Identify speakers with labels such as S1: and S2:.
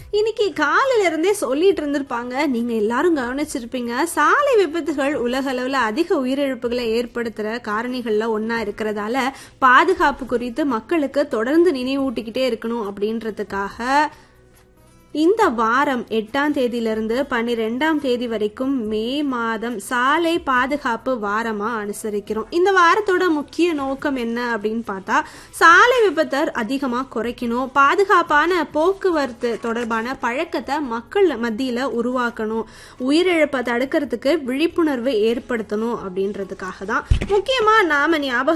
S1: இன்னைக்கு காலையில இருந்தே சொல்லிட்டு இருந்திருப்பாங்க நீங்க எல்லாரும் கவனிச்சிருப்பீங்க சாலை விபத்துகள் உலக அளவுல அதிக உயிரிழப்புகளை ஏற்படுத்துற காரணிகள்ல ஒன்னா இருக்கிறதால பாதுகாப்பு குறித்து மக்களுக்கு தொடர்ந்து நினைவூட்டிக்கிட்டே இருக்கணும் அப்படின்றதுக்காக இந்த வாரம் எட்டாம் தேதியிலிருந்து பன்னிரெண்டாம் தேதி வரைக்கும் மே மாதம் சாலை பாதுகாப்பு வாரமா அனுசரிக்கிறோம் இந்த வாரத்தோட முக்கிய நோக்கம் என்ன அப்படின்னு பார்த்தா சாலை விபத்தை அதிகமா குறைக்கணும் பாதுகாப்பான போக்குவரத்து தொடர்பான பழக்கத்தை மக்கள் மத்தியில உருவாக்கணும் உயிரிழப்பை தடுக்கிறதுக்கு விழிப்புணர்வு ஏற்படுத்தணும் அப்படின்றதுக்காக தான் முக்கியமா நாம ஞாபகம்